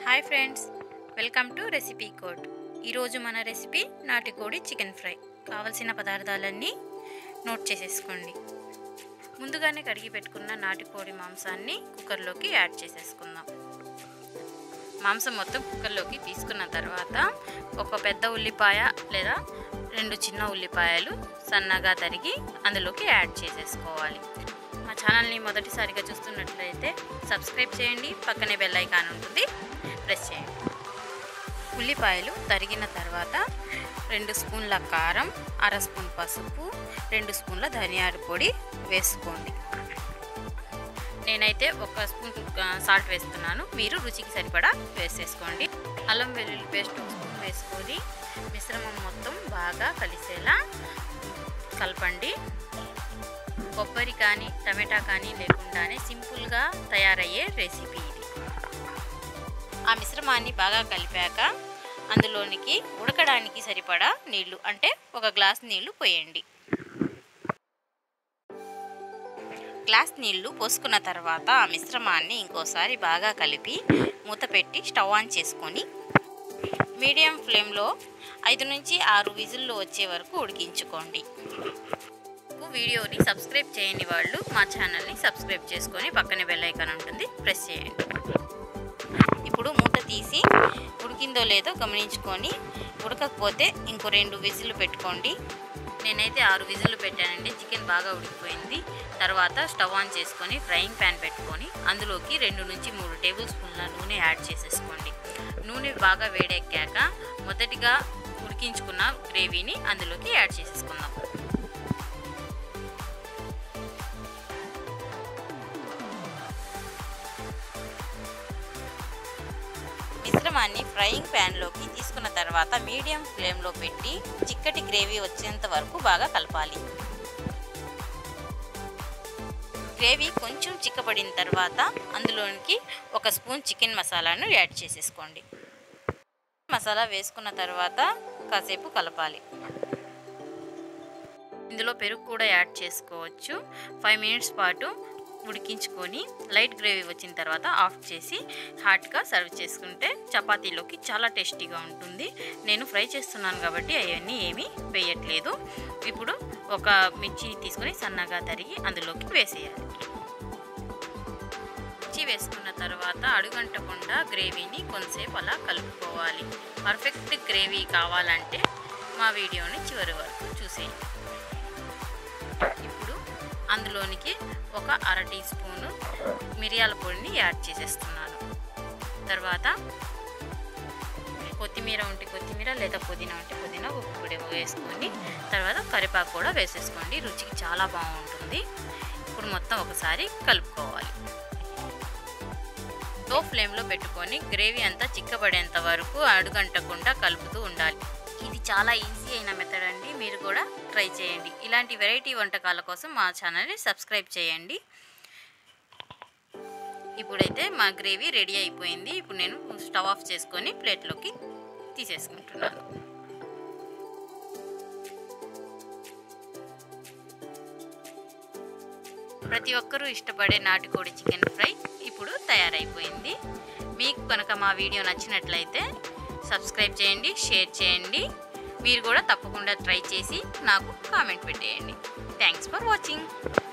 hi friends welcome to recipe code ఈరోజు మన recipe నాటుకోడి చికెన్ ఫ్రై కావలసిన పదార్థాలన్నీ నోట్ చేసేసుకోండి ముందుగానే కడిగి పెట్టుకున్న నాటుకోడి మాంసాన్ని కుక్కర్లోకి యాడ్ చేసేసుకుందాం మాంసం మొత్తం కుక్కర్లోకి తీసుకున్న తర్వాత ఒక పెద్ద ఉల్లిపాయ లేదా రెండు చిన్న ఉల్లిపాయలు సన్నగా తరిగి అందులోకి యాడ్ చేసేసుకోవాలి మా ఛానల్ని మొదటిసారిగా చూస్తున్నట్లయితే సబ్స్క్రైబ్ చేయండి పక్కనే బెల్ ఐకాన్ ఉంటుంది ప్రెస్ చేయండి ఉల్లిపాయలు తరిగిన తర్వాత రెండు స్పూన్ల కారం అర స్పూన్ పసుపు రెండు స్పూన్ల ధనియాల పొడి వేసుకోండి నేనైతే ఒక స్పూన్ సాల్ట్ వేస్తున్నాను మీరు రుచికి సరిపడా వేసేసుకోండి అల్లం వెల్లుల్లి పేస్ట్ ఒక స్పూన్ వేసుకొని మిశ్రమం మొత్తం బాగా కలిసేలా కలపండి కొబ్బరి కానీ టమాటా కానీ లేకుండానే సింపుల్గా తయారయ్యే రెసిపీ ఇది ఆ మిశ్రమాన్ని బాగా కలిపాక అందులోనికి ఉడకడానికి సరిపడా నీళ్లు అంటే ఒక గ్లాస్ నీళ్లు పోయండి గ్లాస్ నీళ్లు పోసుకున్న తర్వాత ఆ మిశ్రమాన్ని ఇంకోసారి బాగా కలిపి మూత పెట్టి స్టవ్ ఆన్ చేసుకొని మీడియం ఫ్లేమ్లో ఐదు నుంచి ఆరు విజిల్లు వచ్చే వరకు ఉడికించుకోండి వీడియోని సబ్స్క్రైబ్ చేయని వాళ్ళు మా ఛానల్ని సబ్స్క్రైబ్ చేసుకొని పక్కనే బెల్ ఐకాన్ ఉంటుంది ప్రెస్ చేయండి ఇప్పుడు మూత తీసి ఉడికిందో లేదో గమనించుకొని ఉడకకపోతే ఇంకో రెండు విజిల్లు పెట్టుకోండి నేనైతే ఆరు విజిల్లు పెట్టానండి చికెన్ బాగా ఉడికిపోయింది తర్వాత స్టవ్ ఆన్ చేసుకొని ఫ్రైయింగ్ ప్యాన్ పెట్టుకొని అందులోకి రెండు నుంచి మూడు టేబుల్ స్పూన్ల నూనె యాడ్ చేసేసుకోండి నూనె బాగా వేడెక్కాక మొదటిగా ఉడికించుకున్న గ్రేవీని అందులోకి యాడ్ చేసేసుకుందాం మిశ్రమాన్ని ఫ్రైయింగ్ ప్యాన్లోకి తీసుకున్న తర్వాత మీడియం ఫ్లేమ్లో పెట్టి చిక్కటి గ్రేవీ వచ్చేంత వరకు బాగా కలపాలి గ్రేవీ కొంచెం చిక్కబడిన తర్వాత అందులోనికి ఒక స్పూన్ చికెన్ మసాలాను యాడ్ చేసేసుకోండి మసాలా వేసుకున్న తర్వాత కాసేపు కలపాలి ఇందులో పెరుగు కూడా యాడ్ చేసుకోవచ్చు ఫైవ్ మినిట్స్ పాటు ఉడికించుకొని లైట్ గ్రేవీ వచ్చిన తర్వాత ఆఫ్ చేసి హాట్గా సర్వ్ చేసుకుంటే చపాతీలోకి చాలా టేస్టీగా ఉంటుంది నేను ఫ్రై చేస్తున్నాను కాబట్టి అవన్నీ ఏమీ వేయట్లేదు ఇప్పుడు ఒక మిర్చిని తీసుకొని సన్నగా తరిగి అందులోకి వేసేయాలి మిర్చి వేసుకున్న తర్వాత అడుగంటకుండా గ్రేవీని కొంతసేపు అలా కలుపుకోవాలి పర్ఫెక్ట్ గ్రేవీ కావాలంటే మా వీడియోని చివరి వరకు చూసేయండి ఇప్పుడు అందులోనికి ఒక అర టీ స్పూను మిరియాల పొడిని యాడ్ చేసేస్తున్నాను తర్వాత కొత్తిమీర ఉంటే కొత్తిమీర లేదా పుదీనా ఉంటే పుదీనా ఒక పొడి వేసుకొని తర్వాత కరివేపాకు కూడా వేసేసుకోండి రుచికి చాలా బాగుంటుంది ఇప్పుడు మొత్తం ఒకసారి కలుపుకోవాలి లో ఫ్లేమ్లో పెట్టుకొని గ్రేవీ అంతా చిక్కబడేంత వరకు అడుగంటకుండా కలుపుతూ ఉండాలి ఇది చాలా ఈజీ అయిన మెథడ్ అండి మీరు కూడా ట్రై చేయండి ఇలాంటి వెరైటీ వంటకాల కోసం మా ఛానల్ని సబ్స్క్రైబ్ చేయండి ఇప్పుడైతే మా గ్రేవీ రెడీ అయిపోయింది ఇప్పుడు నేను స్టవ్ ఆఫ్ చేసుకొని ప్లేట్లోకి తీసేసుకుంటున్నాను ప్రతి ఒక్కరూ ఇష్టపడే నాటుకోడి చికెన్ ఫ్రై ఇప్పుడు తయారైపోయింది మీకు కనుక మా వీడియో నచ్చినట్లయితే సబ్స్క్రైబ్ చేయండి షేర్ చేయండి మీరు కూడా తప్పకుండా ట్రై చేసి నాకు కామెంట్ పెట్టేయండి థ్యాంక్స్ ఫర్ వాచింగ్